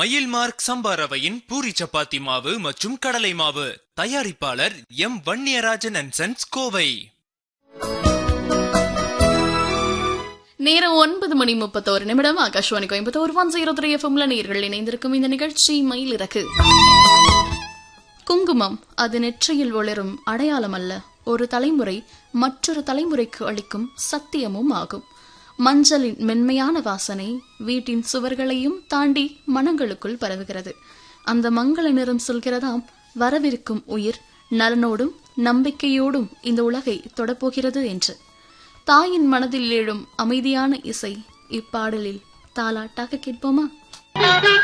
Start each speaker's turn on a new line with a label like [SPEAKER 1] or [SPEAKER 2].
[SPEAKER 1] மயில் மார்க் சம்பா ரவையின் பூரி சப்பாத்தி மாவு மற்றும் கடலை மாவு தயாரிப்பாளர் M Vanniyarajan and sons Kovai
[SPEAKER 2] நேரம் ஒன்பது மணி முப்பத்தோரு நிமிடம் Akashvani Coimbatore one zero three எஃப்எம்ல நேர்கள் இணைந்திருக்கும் இந்த நிகழ்ச்சி மயில் இறக்கு குங்குமம் அது நெற்றியில் ஒளிரும் அடையாளம் அல்ல ஒரு தலைமுறை மற்றொரு தலைமுறைக்கு அளிக்கும் சத்தியமும் ஆகும் மஞ்சளின் மென்மையான வாசனை வீட்டின் சுவர்களையும் தாண்டி மனங்களுக்குள் பரவுகிறது அந்த மங்கள நிறம் சொல்கிறதாம் வரவிருக்கும் உயிர் நலனோடும் நம்பிக்கையோடும் இந்த உலகை தொடப்போகிறது என்று தாயின் மனதில் எழும் அமைதியான இசை இப்பாடலில் தாலாட்டாக கேட்போமா